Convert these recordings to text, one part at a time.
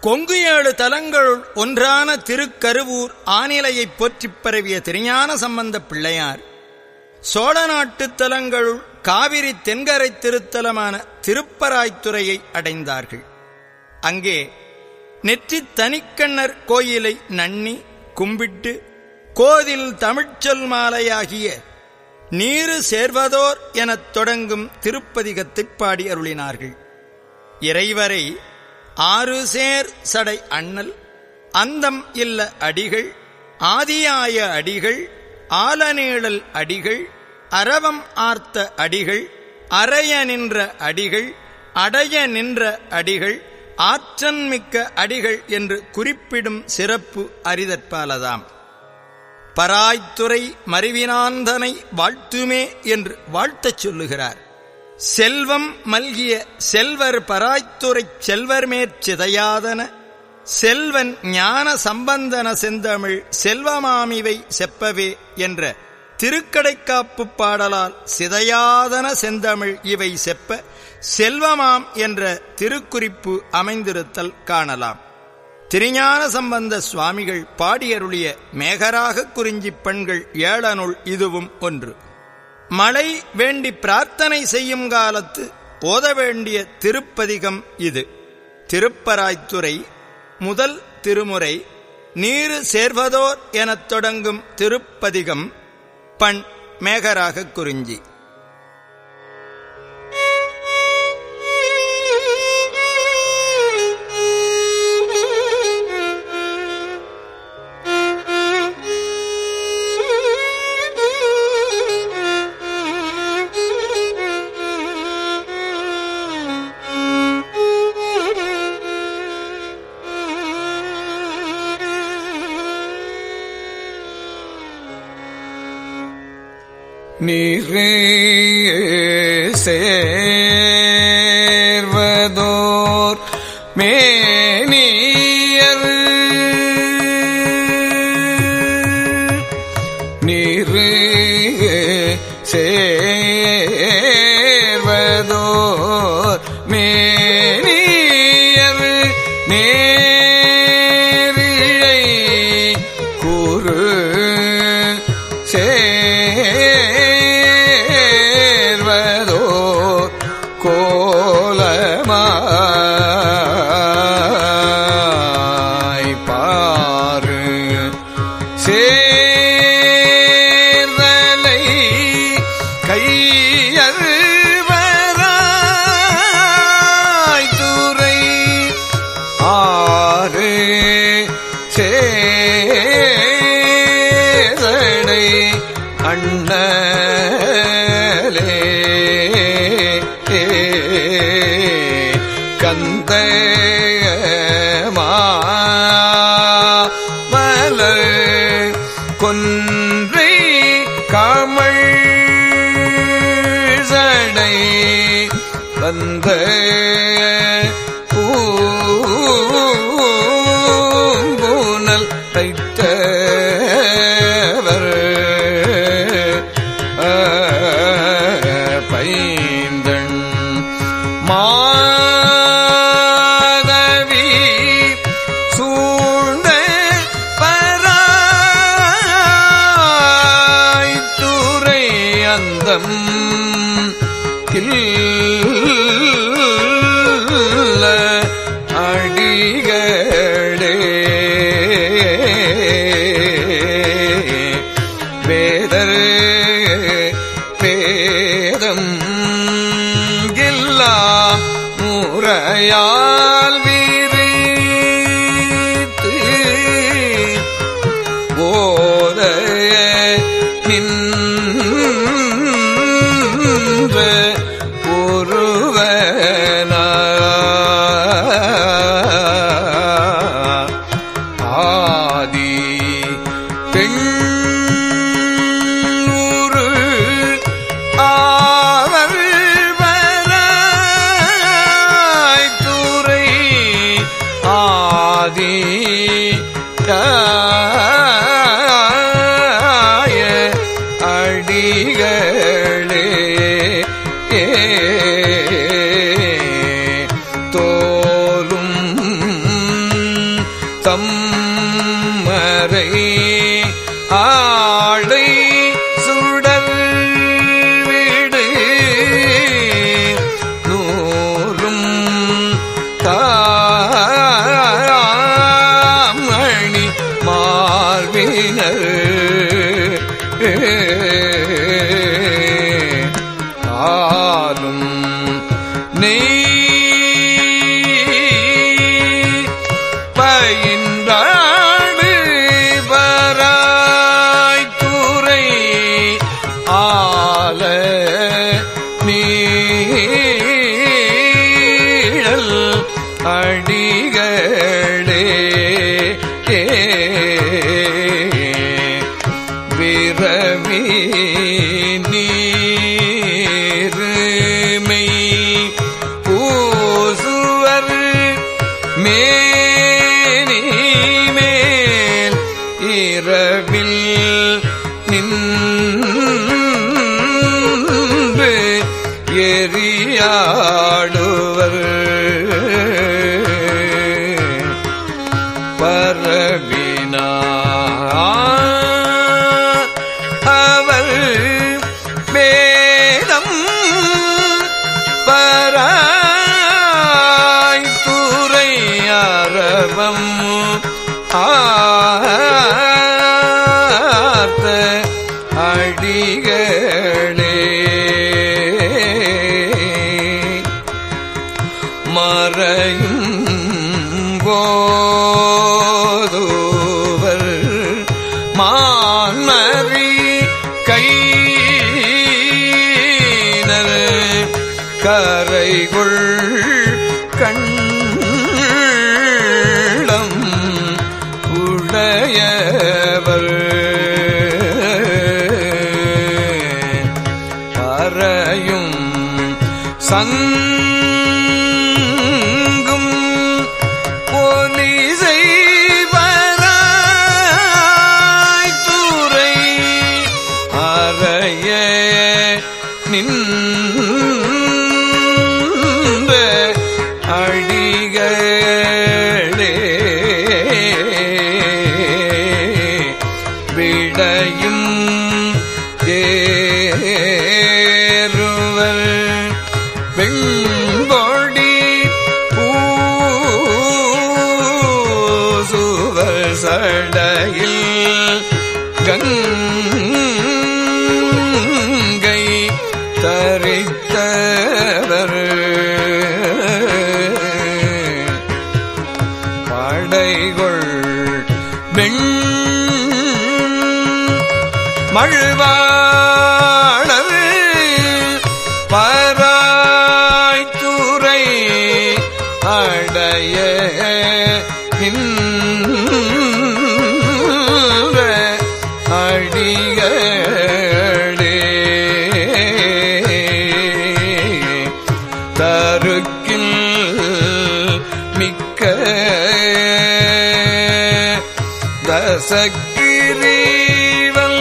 கொங்கு ஏழு தலங்களுள் ஒன்றான திருக்கருவூர் ஆநிலையைப் போற்றிப் பரவிய திருஞான சம்பந்தப் பிள்ளையார் சோழ நாட்டுத் தலங்களுள் காவிரி தென்கரை திருத்தலமான திருப்பராய்த்துறையை அடைந்தார்கள் அங்கே நெற்றித் தனிக்கண்ணர் கோயிலை நன்னி கும்பிட்டு கோதில் தமிழ்ச்சொல் மாலையாகிய நீரு சேர்வதோர் எனத் தொடங்கும் திருப்பதிகத்தைப் பாடி அருளினார்கள் இறைவரை ஆறு சேர் சடை அண்ணல் அந்தம் இல்ல அடிகள் ஆதியாய அடிகள் ஆலநீழல் அடிகள் அரவம் ஆர்த்த அடிகள் அறைய நின்ற அடிகள் அடைய நின்ற அடிகள் ஆற்றன்மிக்க அடிகள் என்று குறிப்பிடும் சிறப்பு அரிதற்பாலதாம் பராய்த்துறை மறிவினாந்தனை வாழ்த்துமே என்று வாழ்த்தச் சொல்லுகிறார் செல்வம் மல்கிய செல்வர் பராய்த்துறைச் செல்வர்மேற் சிதையாதன செல்வன் ஞான சம்பந்தன செந்தமிழ் செல்வமாமிவை செப்பவே என்ற திருக்கடைக்காப்பு பாடலால் சிதையாதன செந்தமிழ் இவை செப்ப செல்வமாம் என்ற திருக்குறிப்பு அமைந்திருத்தல் காணலாம் திருஞான சம்பந்த சுவாமிகள் பாடியருளிய மேகராக குறிஞ்சிப் பெண்கள் ஏழனுள் இதுவும் ஒன்று மழை வேண்டி பிரார்த்தனை செய்யும் காலத்து ஓத வேண்டிய திருப்பதிகம் இது திருப்பராய்த்துறை முதல் திருமுறை நீரு சேர்வதோர் எனத் தொடங்கும் திருப்பதிகம் பண் மேகராக குறிஞ்சி நீரே சேர்வதோர் மேனியர் நீரே சேர்வதோர் மேனியர் நேரிழை கூறு சேர்வதோர் கோலமாய் பாரு சேர்தலை கையல்வராய் துறை ஆறு சேரடை அண்ணலே கந்த மலர் கொன்றை காமள் சடை வந்த பூம்பூனல் தைத்தவர் பைந்தன் மாதவி சூழ்ந்த பராய்த்துறை அந்தம் கில்ல அடிகளே வேதர் வேதம் இல்லா முறையால் விரித்து போத நின்ற ஒருவனா ஆதி பெண்ணூரு ஆவர் வராய் துறை நாடு பராய்த்துறை ஆல நீழல் அடிகளே விரவி நீருமை பூசுவர் மேனி மேல் இரவில் நின்று எரியாடுவர் பரவினார் அவர் வேதம் பராய் துறை அரவம் ஆர்த்த அடிகளே மறையும் போதுவர் மான்மறி கைனர் கரைகுள் கண்ணம் உடையவர் பறையும் சங்கும் ஒலி செய்வராய் துறை அறைய நின்ற அடிகளே விடையும் ஏறுவர் வெண்கொடி பூசுவர் சடையில் கங்கை தரித்தவர் படைகொள் வெண் மழ்வாளர் பராய்த்துறை அடைய நின்ற அடிகளே தருக்கில் மிக்க தசக்கிரீவல்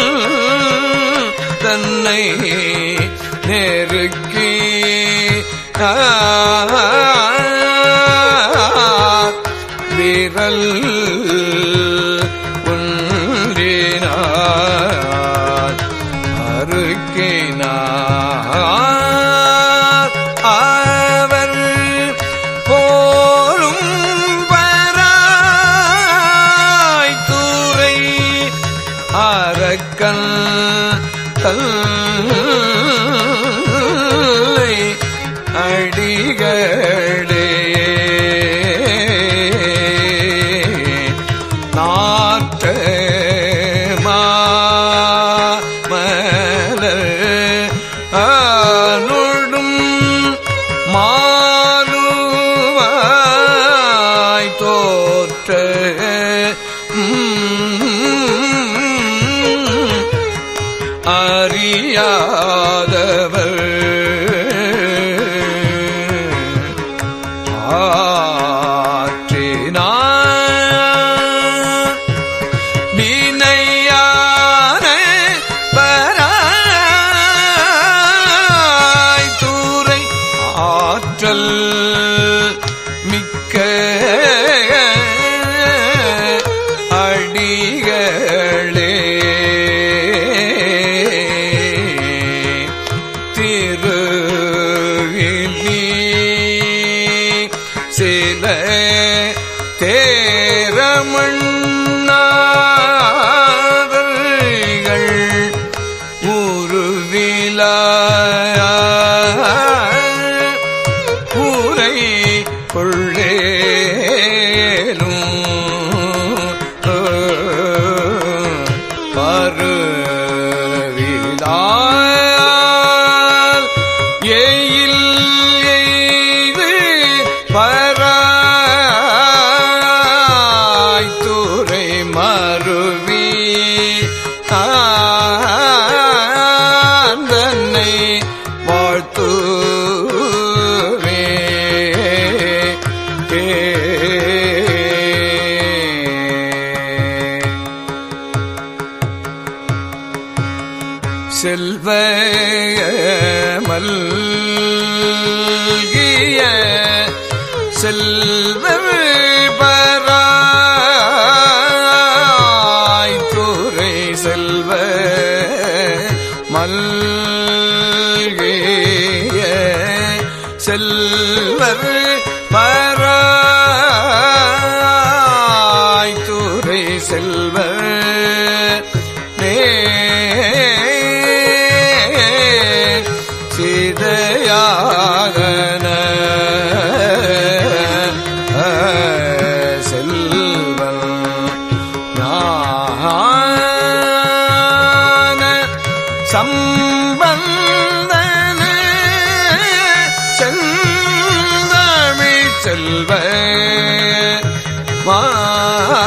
தன்னை நெருக்கி விரல் ஒன்றினார் அருக்கினார் அவர் போரும் பராய் தூரை அரக்கன் தல்லை அடிகளே நாட்ட மாமலர் ஆனொடும் மாலுவாய் தோற்ற அறியாதவர் ஆற்றினார் வினையான பராய் தூரை ஆற்றல் மிக்க அடிகளே திருவிழி சில தேரமண்ணாதர்கள் உருவிலா ஊரை கொள்ளேலும் செல்வ மல்கிய செல்வ பராய் துறை செல்வ மல்கிய செல்வர் பராய் துறை செல்வர் நே சீதையாகன செல்வன் ஞான சம்பந்தன செந்தமிழ் செல்வ மா